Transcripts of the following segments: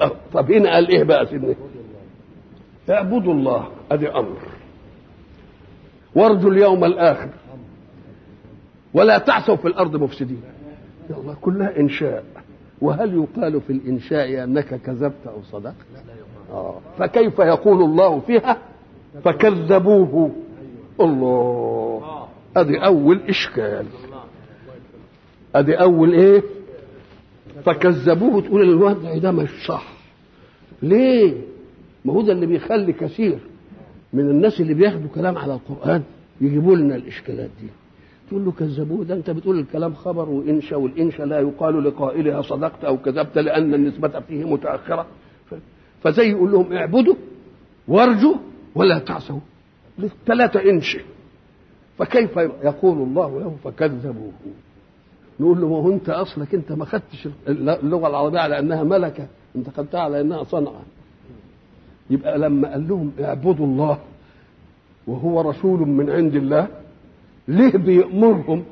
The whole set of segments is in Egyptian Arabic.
أه. طب هنا قال ايه بقى سيدنا اعبدوا الله ادي امر وارجوا اليوم الاخر ولا تعثوا في الارض مفسدين يا الله كلها انشاء وهل يقال في الانشاء انك كذبت او صدقت آه. فكيف يقول الله فيها فكذبوه الله ادي اول اشكال ادي اول ايه فكذبوه تقول الوضع ده مش صح ليه ما هو ده اللي بيخلي كثير من الناس اللي بياخدوا كلام على القران يجيبوا لنا الاشكالات دي تقول له كذبوه ده انت بتقول الكلام خبر وانشا والانشا لا يقال لقائلها صدقت او كذبت لان النسبه فيه متاخره فزي يقول لهم اعبدوا وارجوا ولا تعصوا ثلاثه انشا فكيف يقول الله له فكذبوه نقول له ما هو انت اصلك انت ما خدتش اللغه العربيه على انها ملكه انت خدتها على انها صنعه يبقى لما قال لهم اعبدوا الله وهو رسول من عند الله ليه بيأمرهم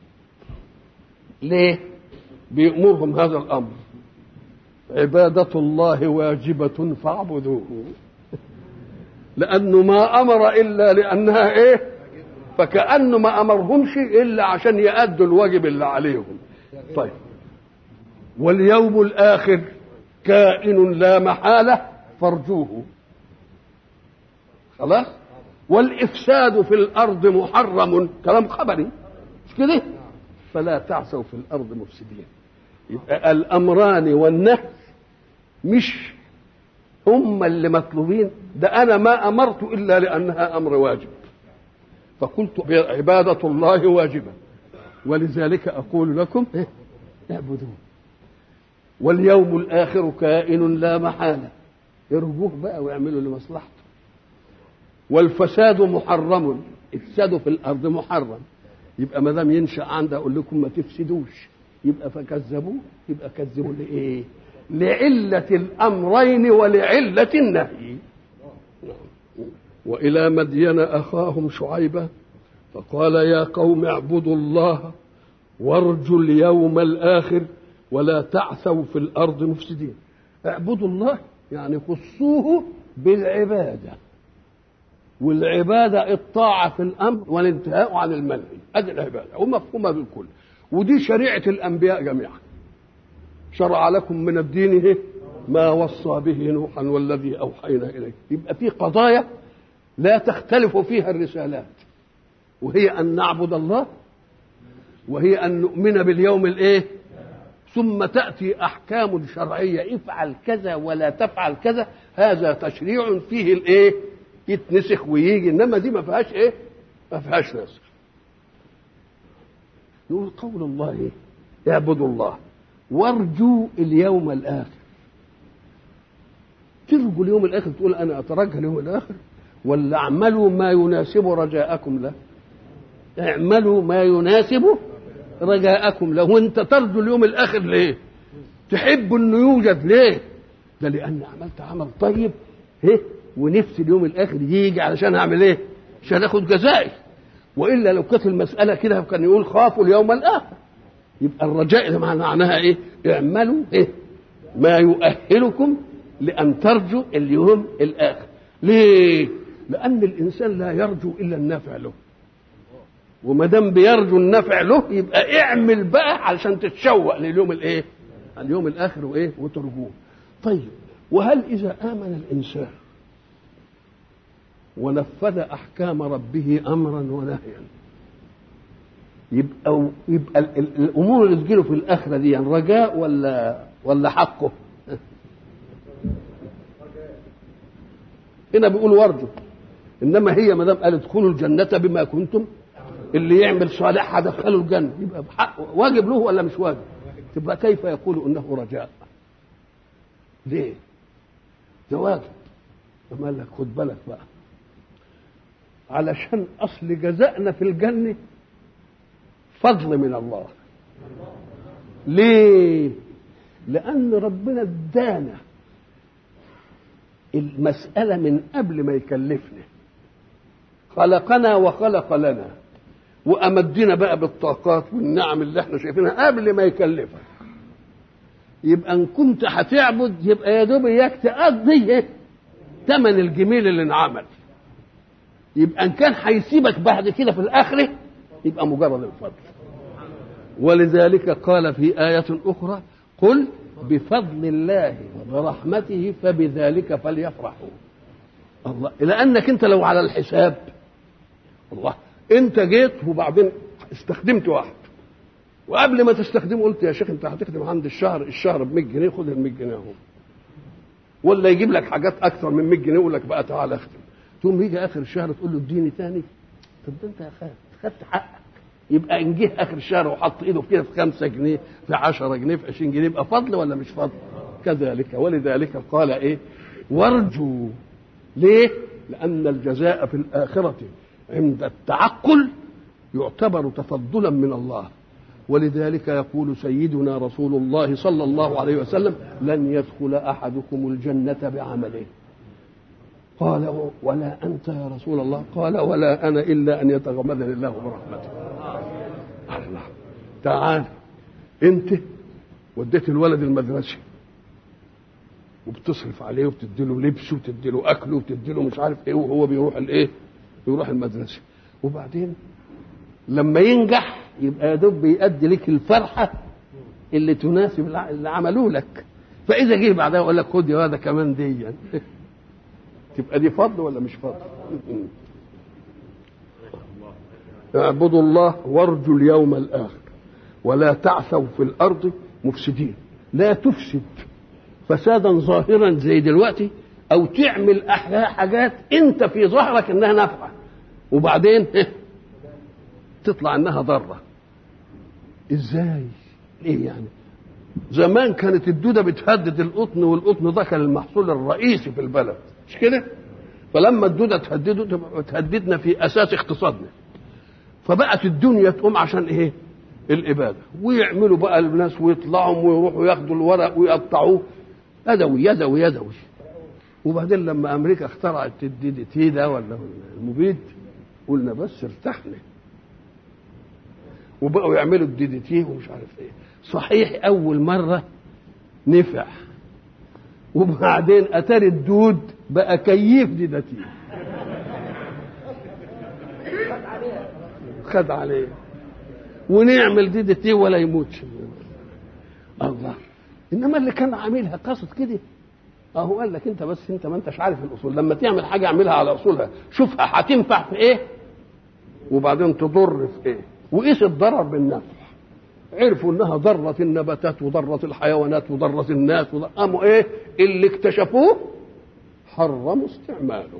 ليه بيأمرهم هذا الأمر عبادة الله واجبة فاعبدوه لأنه ما أمر إلا لأنها إيه فكأنه ما أمرهمش إلا عشان يأدوا الواجب اللي عليهم طيب واليوم الآخر كائن لا محالة فارجوه خلاص والإفساد في الأرض محرم كلام خبري مش كده فلا تعثوا في الأرض مفسدين يبقى الأمران والنهي مش هم اللي مطلوبين ده أنا ما أمرت إلا لأنها أمر واجب فقلت عبادة الله واجبة ولذلك أقول لكم إيه؟ اعبدون واليوم الآخر كائن لا محالة ارجوه بقى واعملوا لمصلحته والفساد محرم افسادوا في الارض محرم يبقى ما دام ينشا عندي اقول لكم ما تفسدوش يبقى فكذبوه يبقى كذبوا لايه؟ لعلة الأمرين ولعلة النهي وإلى مدين أخاهم شعيبا فقال يا قوم اعبدوا الله وارجوا اليوم الآخر ولا تعثوا في الأرض مفسدين اعبدوا الله يعني خصوه بالعباده والعباده الطاعه في الامر والانتهاء عن المنهي ادي العباده ومفهومه بالكل ودي شريعه الانبياء جميعا شرع لكم من الدين ما وصى به نوحا والذي اوحينا اليه يبقى في قضايا لا تختلف فيها الرسالات وهي ان نعبد الله وهي ان نؤمن باليوم الايه ثم تأتي أحكام شرعية افعل كذا ولا تفعل كذا هذا تشريع فيه الإيه؟ يتنسخ ويجي إنما دي ما فيهاش إيه؟ ما فيهاش نسخ. نقول قول الله إيه؟ اعبدوا الله وارجوا اليوم الآخر. ترجوا اليوم الآخر تقول أنا أترجى اليوم الآخر ولا اعملوا ما يناسب رجاءكم له. اعملوا ما يناسب رجاءكم له وانت ترجو اليوم الاخر ليه تحب انه يوجد ليه ده لان عملت عمل طيب ايه ونفسي اليوم الاخر يجي علشان اعمل ايه عشان اخد جزائي والا لو كانت المساله كده كان يقول خافوا اليوم الاخر يبقى الرجاء ده معناها ايه اعملوا ايه ما يؤهلكم لان ترجوا اليوم الاخر ليه لان الانسان لا يرجو الا النافع له وما دام بيرجو النفع له يبقى اعمل بقى علشان تتشوق لليوم الايه؟ اليوم الاخر وايه؟ وترجوه. طيب وهل اذا امن الانسان ونفذ احكام ربه امرا ونهيا يبقى يبقى الامور اللي تجيله في الاخره دي يعني رجاء ولا ولا حقه؟ هنا بيقول وارجو انما هي ما دام قال ادخلوا الجنه بما كنتم اللي يعمل صالح هدخله الجنه يبقى بحق واجب له ولا مش واجب؟ تبقى كيف يقول انه رجاء؟ ليه؟ ده واجب أما قال لك خد بالك بقى علشان اصل جزائنا في الجنه فضل من الله ليه؟ لأن ربنا ادانا المسألة من قبل ما يكلفنا خلقنا وخلق لنا وأمدنا بقى بالطاقات والنعم اللي احنا شايفينها قبل ما يكلفها يبقى ان كنت هتعبد يبقى يا دوب اياك تقضي ثمن الجميل اللي انعمل يبقى ان كان هيسيبك بعد كده في الاخره يبقى مجرد الفضل ولذلك قال في آية أخرى قل بفضل الله ورحمته فبذلك فليفرحوا الله لأنك أنت لو على الحساب الله أنت جيت وبعدين استخدمت واحد وقبل ما تستخدمه قلت يا شيخ أنت هتخدم عند الشهر الشهر ب 100 جنيه خد ال 100 جنيه اهو ولا يجيب لك حاجات أكثر من 100 جنيه يقول لك بقى تعالى اخدم تقوم يجي آخر الشهر تقول له اديني تاني طب ده أنت يا خالد خدت حقك يبقى ان جه اخر الشهر وحط ايده كده في 5 جنيه في 10 جنيه في 20 جنيه يبقى فضل ولا مش فضل؟ كذلك ولذلك قال ايه؟ وارجوا ليه؟ لان الجزاء في الاخره عند التعقل يعتبر تفضلا من الله ولذلك يقول سيدنا رسول الله صلى الله عليه وسلم لن يدخل احدكم الجنه بعمله قال ولا انت يا رسول الله قال ولا انا الا ان يتغمدني الله برحمته الله تعال انت وديت الولد المدرسه وبتصرف عليه وبتدي له لبسه وبتدي له اكله وبتدي له مش عارف ايه وهو بيروح الايه بيروح المدرسه وبعدين لما ينجح يبقى يا دوب بيأدي لك الفرحه اللي تناسب اللي عملوه لك فاذا جه بعدها يقول لك خد يا هذا كمان دي يعني. تبقى دي فضل ولا مش فضل اعبدوا الله وارجوا اليوم الاخر ولا تعثوا في الارض مفسدين لا تفسد فسادا ظاهرا زي دلوقتي او تعمل احياء حاجات انت في ظهرك انها نافعه وبعدين تطلع انها ضاره ازاي ايه يعني زمان كانت الدوده بتهدد القطن والقطن ده كان المحصول الرئيسي في البلد مش كده فلما الدوده تهدده تهددنا في اساس اقتصادنا فبقت الدنيا تقوم عشان ايه الاباده ويعملوا بقى الناس ويطلعوا ويروحوا ياخدوا الورق ويقطعوه يدوي يدوي يدوي وبعدين لما امريكا اخترعت الدي دي تي ده ولا المبيد قلنا بس ارتحنا وبقوا يعملوا الدي دي تي ومش عارف ايه صحيح اول مره نفع وبعدين اتاري الدود بقى كيف دي دي تي خد عليه ونعمل دي دي تي ولا يموتش الله انما اللي كان عاملها قصد كده اهو قال لك انت بس انت ما انتش عارف الاصول لما تعمل حاجه اعملها على اصولها شوفها هتنفع في ايه وبعدين تضر في ايه وقيس الضرر بالنفع عرفوا انها ضرت النباتات وضرت الحيوانات وضرت الناس قاموا ايه اللي اكتشفوه حرموا استعماله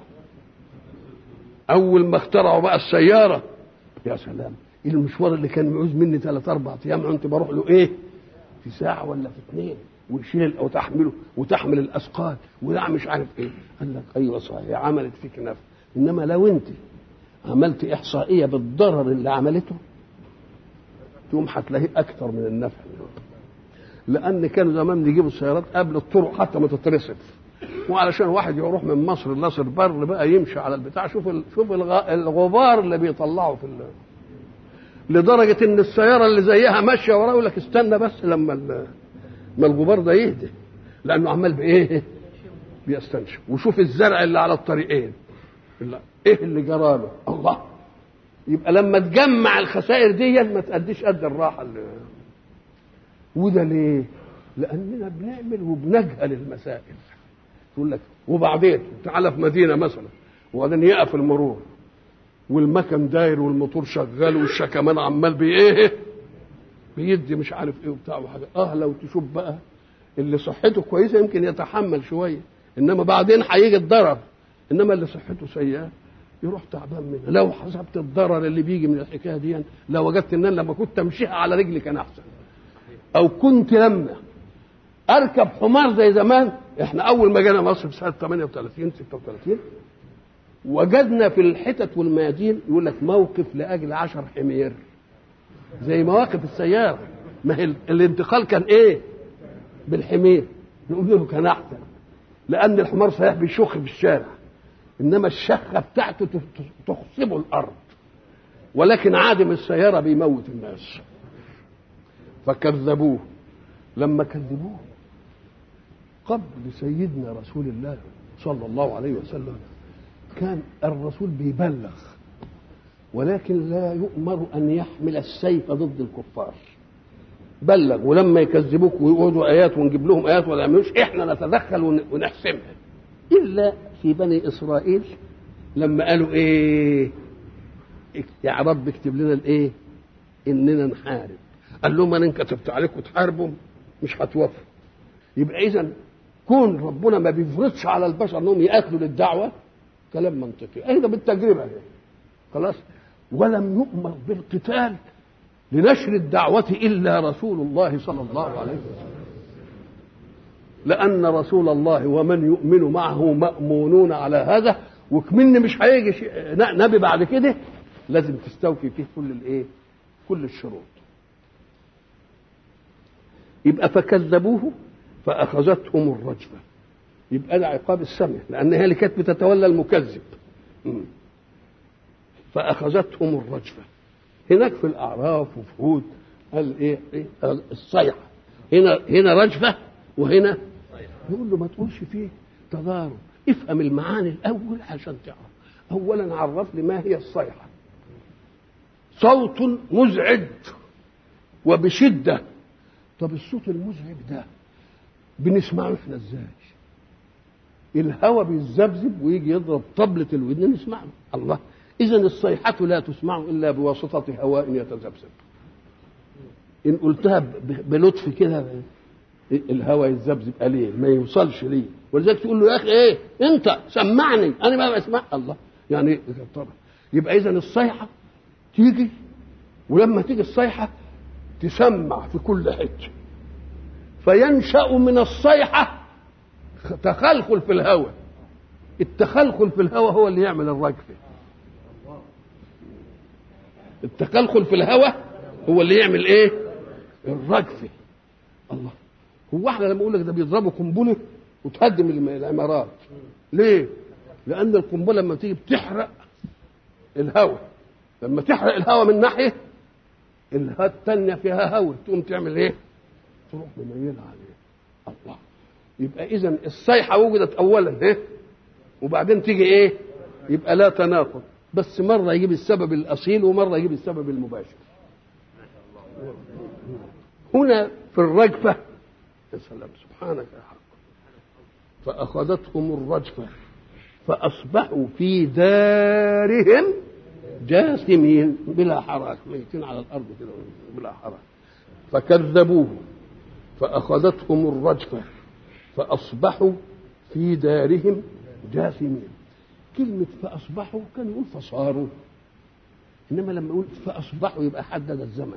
اول ما اخترعوا بقى السياره يا سلام المشوار اللي كان معوز مني ثلاث اربع ايام كنت بروح له ايه في ساعه ولا في اثنين ويشيل وتحمله وتحمل الاثقال ولا مش عارف ايه قال لك ايوه صحيح عملت فيك نفع انما لو انت عملت احصائيه بالضرر اللي عملته تقوم هتلاقيه اكثر من النفع لان كانوا زمان يجيبوا السيارات قبل الطرق حتى ما تترصف وعلشان واحد يروح من مصر لمصر بر بقى يمشي على البتاع شوف ال... شوف الغبار اللي بيطلعه في ال... لدرجه ان السياره اللي زيها ماشيه وراه يقول لك استنى بس لما ال... ما الغبار ده يهدى لانه عمال بايه بيستنشق وشوف الزرع اللي على الطريقين ايه اللي جراله الله يبقى لما تجمع الخسائر دي ما تأديش قد الراحه اللي وده ليه لاننا بنعمل وبنجهل المسائل تقول لك وبعدين تعالى في مدينه مثلا وبعدين يقف المرور والمكن داير والموتور شغال والشكمان عمال بايه بيدي مش عارف ايه وبتاع وحاجه اه لو تشوف بقى اللي صحته كويسه يمكن يتحمل شويه انما بعدين هيجي الضرر انما اللي صحته سيئه يروح تعبان منها لو حسبت الضرر اللي بيجي من الحكايه دي لو وجدت ان انا لما كنت امشيها على رجلي كان احسن او كنت لما اركب حمار زي زمان احنا اول ما جينا مصر في سنه 38 36 وجدنا في الحتت والميادين يقول لك موقف لاجل 10 حمير زي مواقف السياره ما هي الانتقال كان ايه بالحمير نقول له كان احسن لان الحمار صحيح بيشخ في الشارع انما الشخه بتاعته تخصبه الارض ولكن عادم السياره بيموت الناس فكذبوه لما كذبوه قبل سيدنا رسول الله صلى الله عليه وسلم كان الرسول بيبلغ ولكن لا يؤمر ان يحمل السيف ضد الكفار بلغ ولما يكذبوك ويقعدوا ايات ونجيب لهم ايات ولا يعملوش احنا نتدخل ونحسمها الا في بني اسرائيل لما قالوا ايه يا رب اكتب لنا الايه اننا نحارب قال لهم انا ان كتبت عليكم تحاربوا مش هتوفوا يبقى اذا كون ربنا ما بيفرضش على البشر انهم يقاتلوا للدعوه كلام منطقي ايضا بالتجربه خلاص ولم يؤمر بالقتال لنشر الدعوة إلا رسول الله صلى الله عليه وسلم لأن رسول الله ومن يؤمن معه مأمونون على هذا وكمن مش هيجي نبي بعد كده لازم تستوفي فيه كل الايه؟ كل الشروط. يبقى فكذبوه فأخذتهم الرجفة. يبقى ده عقاب السمع لأن هي اللي كانت بتتولى المكذب. فأخذتهم الرجفة. هناك في الأعراف وفي هود قال إيه؟ إيه؟ الصيحة. هنا هنا رجفة وهنا يقول له ما تقولش فيه تضارب افهم المعاني الاول عشان تعرف اولا عرف لي ما هي الصيحه صوت مزعج وبشده طب الصوت المزعج ده بنسمعه احنا ازاي الهواء بيتذبذب ويجي يضرب طبلة الودن نسمعه الله إذا الصيحة لا تسمع إلا بواسطة هواء يتذبذب إن قلتها بلطف كده الهواء يتذبذب عليه ما يوصلش ليه ولذلك تقول له يا اخي ايه انت سمعني انا ما بسمع الله يعني طبعا يبقى اذا الصيحه تيجي ولما تيجي الصيحه تسمع في كل حته فينشا من الصيحه تخلخل في الهواء التخلخل في الهواء هو اللي يعمل الرجفه التخلخل في الهواء هو اللي يعمل ايه الرجفه الله هو احنا لما اقول لك ده بيضربوا قنبله وتهدم العمارات ليه؟ لأن القنبلة لما تيجي بتحرق الهواء لما تحرق الهواء من ناحية الهواء الثانية فيها هواء تقوم تعمل ايه؟ تروح مميلة عليه الله يبقى إذا الصيحة وجدت أولا ايه؟ وبعدين تيجي ايه؟ يبقى لا تناقض بس مرة يجيب السبب الأصيل ومرة يجيب السبب المباشر هنا في الرجفة يا سلام سبحانك يا حق فأخذتهم الرجفة فأصبحوا في دارهم جاثمين بلا حراك ميتين على الأرض كده بلا حراك فكذبوه فأخذتهم الرجفة فأصبحوا في دارهم جاثمين كلمة فأصبحوا كان يقول فصاروا إنما لما يقول فأصبحوا يبقى حدد الزمن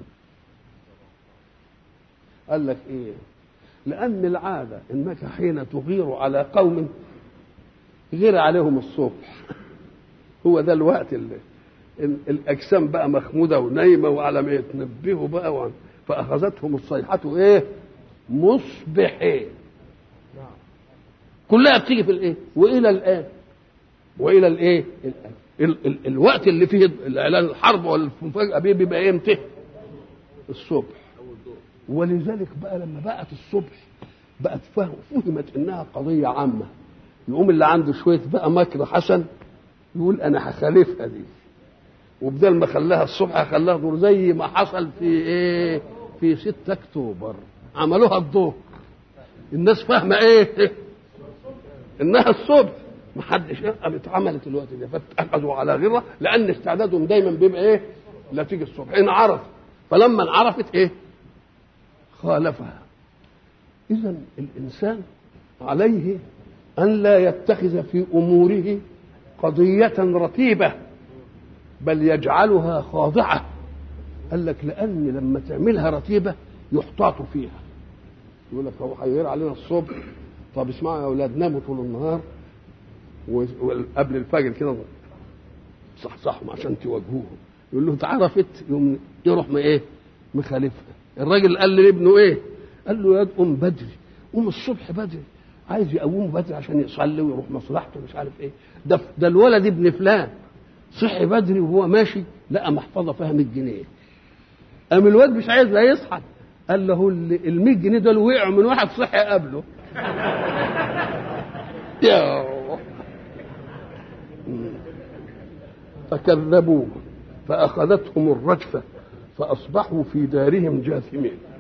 قال لك إيه لأن العادة إنك حين تغير على قوم غير عليهم الصبح هو ده الوقت اللي الأجسام بقى مخمودة ونايمة وعلى ما يتنبهوا بقى وعن فأخذتهم الصيحة إيه؟ مصبحين كلها بتيجي في الإيه؟ وإلى الآن وإلى الإيه؟ الآن ال ال الوقت اللي فيه الإعلان الحرب والمفاجأة بيه بيبقى إمتى؟ الصبح ولذلك بقى لما بقت الصبح بقت فهمت انها قضيه عامه يقوم اللي عنده شويه بقى مكر حسن يقول انا هخالفها دي وبدل ما خلاها الصبح خلاها دور زي ما حصل في ايه في 6 اكتوبر عملوها الظهر الناس فاهمه ايه انها الصبح ما حدش قامت عملت الوقت ده فاتخذوا على غره لان استعدادهم دايما بيبقى ايه لا تيجي الصبح ان عرف فلما انعرفت ايه خالفها اذا الانسان عليه ان لا يتخذ في اموره قضيه رتيبه بل يجعلها خاضعه قال لك لان لما تعملها رتيبه يحتاط فيها يقول لك هو هيغير علينا الصبح طب اسمعوا يا اولاد ناموا طول النهار وقبل الفجر كده صحصحهم عشان تواجهوهم يقول له اتعرفت يوم يروح ما ايه مخالفها الراجل قال لابنه ايه قال له يا قوم بدري قوم الصبح بدري عايز يقومه بدري عشان يصلي ويروح مصلحته مش عارف ايه ده ده الولد ابن فلان صحي بدري وهو ماشي لقى محفظه فيها 100 جنيه قام الواد مش عايز لا يصحى قال له ال 100 جنيه دول وقعوا من واحد صحي قبله فكذبوه فأخذتهم الرجفة فأصبحوا في دارهم جاثمين